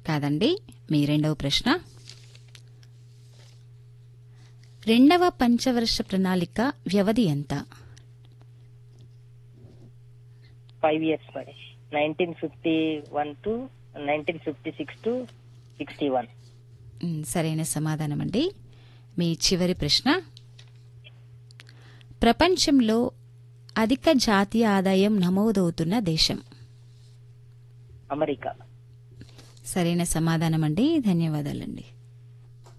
కాదండి మీ రెండవ ప్రశ్న రెండవ పంచవర్ష ప్రణాళిక వ్యవధి ఎంత ఫైవ్ ఇయర్స్ మరి nineteen fifty one to nineteen fifty six to sixty one మ్, సరైన సమాధానం అండి మీ చివరి ప్రశ్న ప్రపంచంలో అధిక జాతీయ ఆదాయం నమోదవుతున్న దేశం అమెరికా సరైన సమాధానం అండి ధన్యవాదాలండి